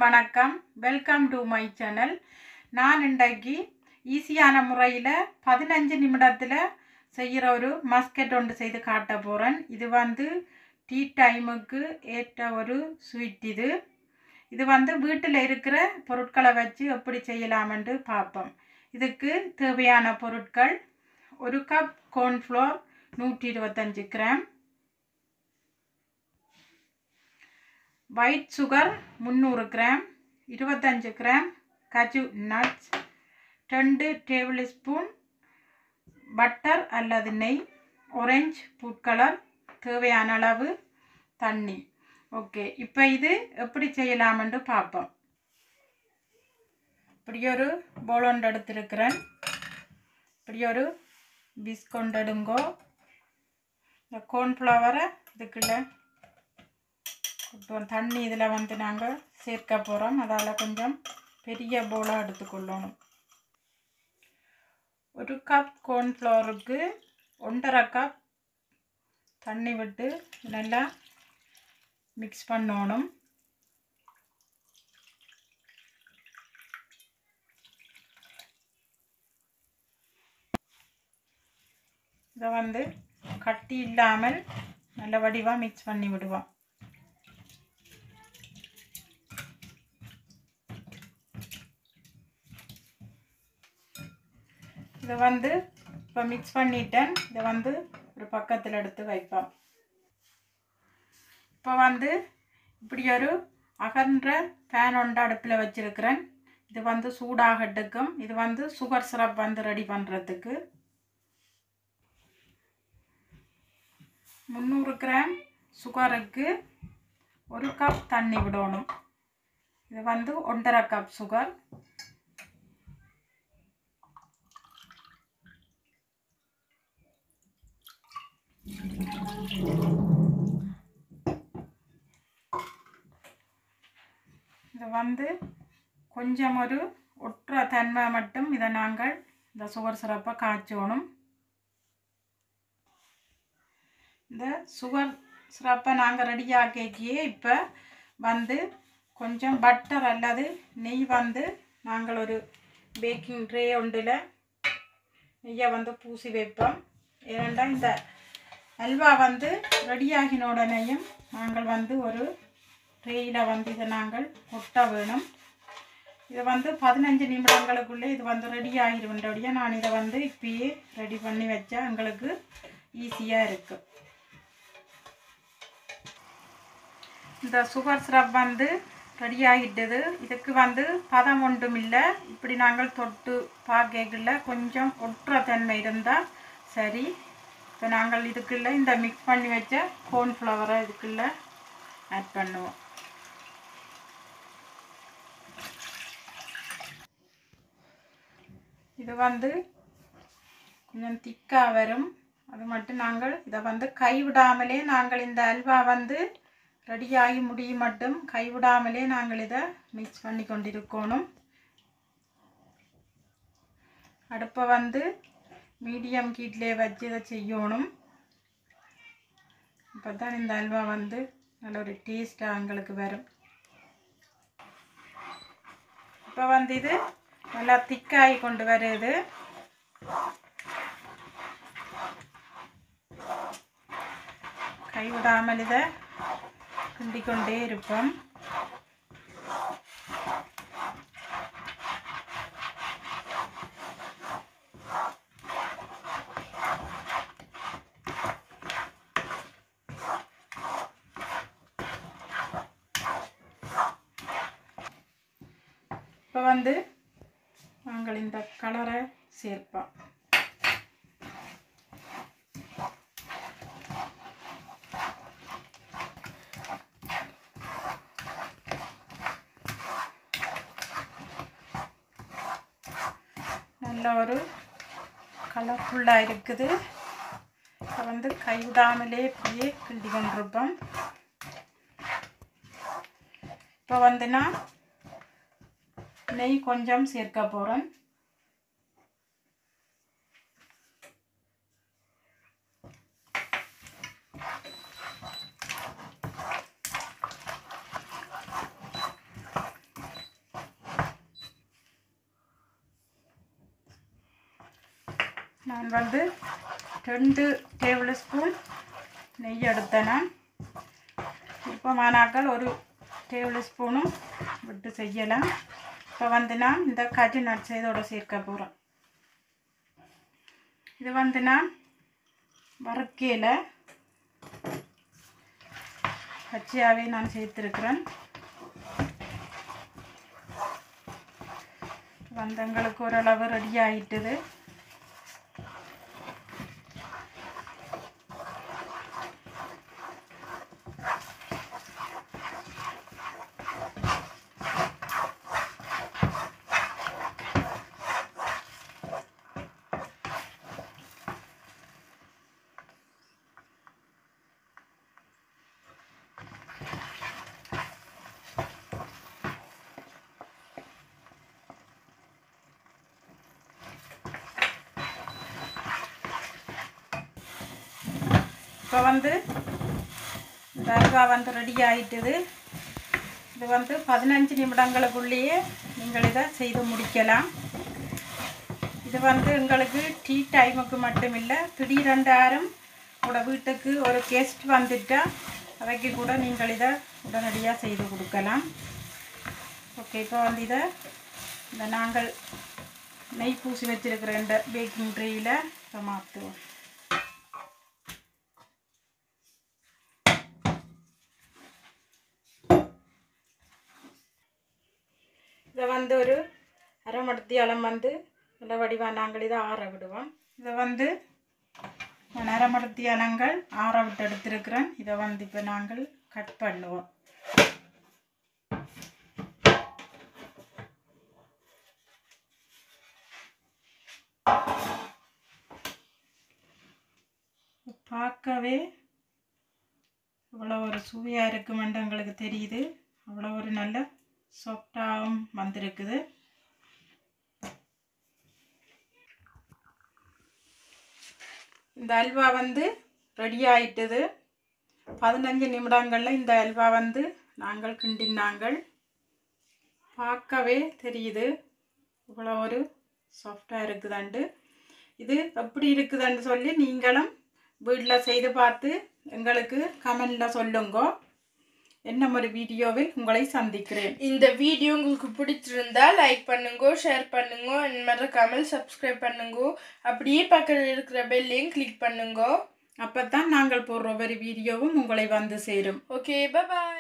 வணக்கம் welcome to my channel நான் இன்றைக்கு ஈஸியான முறையில் பதினஞ்சு நிமிடத்தில் செய்கிற ஒரு மஸ்கெட் ஒன்று செய்து காட்ட போகிறேன் இது வந்து டீ டைமுக்கு ஏற்ற ஒரு ஸ்வீட் இது இது வந்து வீட்டில் இருக்கிற பொருட்களை வச்சு எப்படி செய்யலாமென்று பார்ப்போம் இதுக்கு தேவையான பொருட்கள் ஒரு கப் கோர்ன்ஃப்ளோர் நூற்றி இருபத்தஞ்சி கிராம் ஒயிட் சுகர் முந்நூறு கிராம் இருபத்தஞ்சு கிராம் கஜு நட்ஸ் ரெண்டு டேபிள் ஸ்பூன் பட்டர் அல்லது நெய் ஒரேஞ்ச் ஃபுட் கலர் தேவையான அளவு தண்ணி ஓகே இப்போ இது எப்படி செய்யலாமென்று பார்ப்போம் இப்படி ஒரு போலோண்டு எடுத்திருக்கிறேன் இப்படி ஒரு பிஸ்கொண்டு எடுங்கோ இந்த கோர்ன்ஃப்ளவரை இதுக்குள்ள இப்போ தண்ணி இதில் வந்து நாங்கள் சேர்க்க போகிறோம் அதால் கொஞ்சம் பெரிய போலாக எடுத்துக்கொள்ளணும் ஒரு கப் கோர்ன்ஃப்ளவருக்கு ஒன்றரை கப் தண்ணி விட்டு நல்லா மிக்ஸ் பண்ணணும் இதை வந்து கட்டி இல்லாமல் நல்ல வடிவாக மிக்ஸ் பண்ணி விடுவோம் இதை வந்து இப்போ மிக்ஸ் பண்ணிட்டேன் இதை வந்து ஒரு பக்கத்தில் எடுத்து வைப்போம் இப்போ வந்து இப்படி ஒரு அகன்ற ஃபேன் ஒன்று அடுப்பில் வச்சுருக்கிறேன் இது வந்து சூடாகட்டுக்கும் இது வந்து சுகர் சிரப் வந்து ரெடி பண்ணுறதுக்கு முந்நூறு கிராம் சுகருக்கு ஒரு கப் தண்ணி விடணும் இது வந்து ஒன்றரை கப் சுகர் இது வந்து கொஞ்சம் ஒரு ஒற்ற தன்மை மட்டும் இதை நாங்கள் இந்த சுகர் சிரப்பை காய்ச்சணும் இந்த சுகர் சிரப்பை நாங்கள் ரெடியாக்கியே இப்போ வந்து கொஞ்சம் பட்டர் அல்லது நெய் வந்து நாங்கள் ஒரு பேக்கிங் ட்ரே ஒன்றில் நெய்யை வந்து பூசி வைப்போம் ஏனெண்டா இந்த அல்வா வந்து ரெடியாகின உடனேயும் நாங்கள் வந்து ஒரு ட்ரேயில் வந்து இதை நாங்கள் கொட்ட வேணும் இதை வந்து பதினஞ்சு நிமிடங்களுக்குள்ளே இது வந்து ரெடி ஆகிருவன்றபடியாக நான் இதை வந்து இப்பயே ரெடி பண்ணி வச்சா எங்களுக்கு ஈஸியாக இருக்குது இந்த சுகர் சிரப் வந்து ரெடி ஆகிட்டது இதுக்கு வந்து பதம் ஒன்றும் இல்லை இப்படி நாங்கள் தொட்டு பார்க்கல கொஞ்சம் ஒற்ற தன்மை இருந்தால் சரி இப்போ நாங்கள் இதுக்குள்ளே இந்த மிக்ஸ் பண்ணி வச்ச கோர்ன்ஃப்ளவரை இதுக்குள்ளே ஆட் பண்ணுவோம் இது வந்து கொஞ்சம் திக்காக வரும் அது மட்டும் நாங்கள் இதை வந்து கைவிடாமலே நாங்கள் இந்த அல்வா வந்து ரெடியாகி முடியும் மட்டும் கைவிடாமலே நாங்கள் இதை மிக்ஸ் பண்ணி கொண்டிருக்கணும் அடுப்பை வந்து மீடியம் ஹீட்லேயே வச்சு இதை செய்யணும் அப்போ தான் இந்த அல்வா வந்து நல்ல ஒரு டேஸ்ட்டாக எங்களுக்கு வரும் இப்போ வந்து இது நல்லா திக்காகி கொண்டு வருது கைவிடாமல் இதை கிண்டிக் கொண்டே இருப்போம் இப்போ வந்து நாங்கள் இந்த கலரை சேர்ப்போம் நல்ல ஒரு கலர்ஃபுல்லாக இருக்குது இப்போ வந்து கைவிடாமலே இப்படியே கிண்டி கொண்டிருப்போம் இப்போ வந்து நான் நெய் கொஞ்சம் சேர்க்க போகிறேன் நான் வந்து ரெண்டு டேபிள் ஸ்பூன் நெய் எடுத்தேன் விருப்பமானாக்கள் ஒரு டேபிள் ஸ்பூனும் விட்டு செய்யலாம் இப்போ வந்து நான் இந்த கஜு நட்ஸ் இதோட சேர்க்க போகிறேன் இது வந்து நான் வறுக்கையில் பச்சையாகவே நான் சேர்த்துருக்குறேன் வந்து எங்களுக்கு ஓரளவு ரெடி ஆகிட்டுது இப்போ வந்து இந்த அல்வா வந்து ரெடி ஆகிட்டுது இது வந்து பதினஞ்சு நிமிடங்களுக்குள்ளேயே நீங்கள் இதை செய்து முடிக்கலாம் இது வந்து எங்களுக்கு டீ டைமுக்கு மட்டும் இல்லை திடீரெண்டு யாரும் உங்களோட வீட்டுக்கு ஒரு கெஸ்ட் வந்துட்டா அவைக்கு கூட நீங்கள் இதை உடனடியாக செய்து கொடுக்கலாம் ஓகே இப்போ வந்து இதை இந்த நாங்கள் நெய் பூசி வச்சிருக்கிற இந்த பேக்கிங் ட்ரேயில் இப்போ மாற்றுவோம் இதை வந்து ஒரு அரை மடத்தி அளம் வந்து நல்ல வடிவாக நாங்கள் இதை ஆற விடுவோம் இதை வந்து நான் அரை மடத்தி அளங்கள் ஆற விட்டு எடுத்திருக்கிறேன் இதை வந்து இப்போ நாங்கள் கட் பண்ணுவோம் பார்க்கவே இவ்வளோ ஒரு சுவையாக இருக்குமென்று எங்களுக்கு தெரியுது அவ்வளோ ஒரு நல்ல சாஃப்டாகவும் வந்திருக்குது இந்த அல்வா வந்து ரெடி ஆயிட்டுது பதினஞ்சு நிமிடங்களில் இந்த அல்வா வந்து நாங்கள் கிண்டினாங்கள் பார்க்கவே தெரியுது இவ்வளோ ஒரு சாஃப்டாக இருக்குதாண்டு இது எப்படி இருக்குதுன்னு சொல்லி நீங்களும் வீட்டில் செய்து பார்த்து எங்களுக்கு கமெண்டில் சொல்லுங்க என்ன ஒரு வீடியோவில் உங்களை சந்திக்கிறேன் இந்த வீடியோ உங்களுக்கு பிடிச்சிருந்தா லைக் பண்ணுங்க ஷேர் பண்ணுங்க and மறக்காமல் சப்ஸ்கிரைப் பண்ணுங்க அப்படியே பக்கத்தில் இருக்கிற பெல்லையும் கிளிக் பண்ணுங்க அப்போ தான் நாங்கள் போடுற ஒரு வீடியோவும் உங்களை வந்து சேரும் ஓகே பாய்